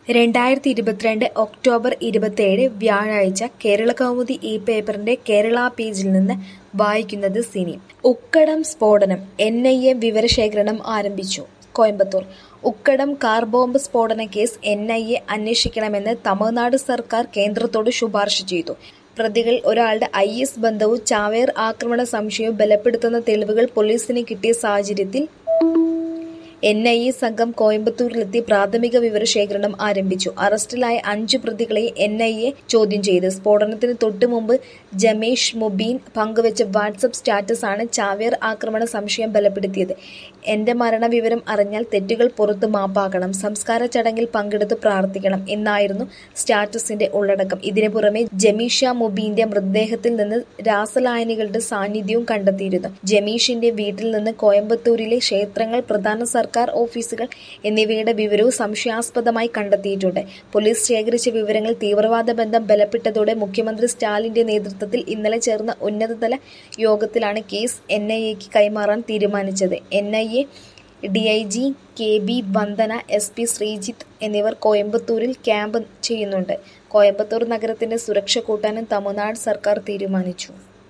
രണ്ടായിരത്തി ഇരുപത്തിരണ്ട് ഒക്ടോബർ ഇരുപത്തിയേഴ് വ്യാഴാഴ്ച കേരളകൗമുദി ഈ പേപ്പറിന്റെ കേരള പേജിൽ നിന്ന് വായിക്കുന്നത് സിനി ഉക്കടം സ്ഫോടനം എൻ ഐ എ വിവരശേഖരണം ആരംഭിച്ചു കോയമ്പത്തൂർ ഉക്കടം കാർ ബോംബ് സ്ഫോടന കേസ് എൻ ഐ എ അന്വേഷിക്കണമെന്ന് തമിഴ്നാട് സർക്കാർ കേന്ദ്രത്തോട് ശുപാർശ ചെയ്തു പ്രതികളിൽ ഒരാളുടെ ഐ എസ് ബന്ധവും ചാവേർ ആക്രമണ സംശയവും ബലപ്പെടുത്തുന്ന തെളിവുകൾ പോലീസിന് കിട്ടിയ സാഹചര്യത്തിൽ എൻ ഐ എ സംഘം കോയമ്പത്തൂരിലെത്തി പ്രാഥമിക വിവരശേഖരണം ആരംഭിച്ചു അറസ്റ്റിലായ അഞ്ചു പ്രതികളെ എൻ ഐ എ ചോദ്യം ചെയ്തു സ്ഫോടനത്തിന് തൊട്ടു മുമ്പ് ജമേഷ് മുബീൻ പങ്കുവച്ച വാട്സപ്പ് സ്റ്റാറ്റസാണ് ചാവേർ ആക്രമണ സംശയം ബലപ്പെടുത്തിയത് എന്റെ മരണവിവരം അറിഞ്ഞാൽ തെറ്റുകൾ പുറത്തു മാപ്പാക്കണം സംസ്കാര ചടങ്ങിൽ പങ്കെടുത്ത് പ്രാർത്ഥിക്കണം എന്നായിരുന്നു സ്റ്റാറ്റസിന്റെ ഉള്ളടക്കം ഇതിനു പുറമെ ജമീഷ മുബീന്റെ മൃതദേഹത്തിൽ നിന്ന് രാസലായനികളുടെ സാന്നിധ്യവും കണ്ടെത്തിയിരുന്നു ജമീഷിന്റെ വീട്ടിൽ നിന്ന് കോയമ്പത്തൂരിലെ ക്ഷേത്രങ്ങൾ പ്രധാന സർക്കാർ ഓഫീസുകൾ എന്നിവയുടെ വിവരവും സംശയാസ്പദമായി കണ്ടെത്തിയിട്ടുണ്ട് പോലീസ് ശേഖരിച്ച വിവരങ്ങൾ തീവ്രവാദ ബന്ധം ബലപ്പെട്ടതോടെ മുഖ്യമന്ത്രി സ്റ്റാലിന്റെ നേതൃത്വത്തിൽ ഇന്നലെ ചേർന്ന ഉന്നതതല യോഗത്തിലാണ് കേസ് എൻ ഐ എക്ക് കൈമാറാൻ തീരുമാനിച്ചത് N I A D I G K B Vandana S P Sreejith എന്നിവർ കോയമ്പത്തൂരിൽ ക്യാമ്പ് ചെയ്യുന്നുണ്ട് കോയമ്പത്തൂർ നഗരത്തിന്റെ സുരക്ഷ കൂട്ടാനും തമിഴ്നാട് സർക്കാർ തീരുമാനിച്ചു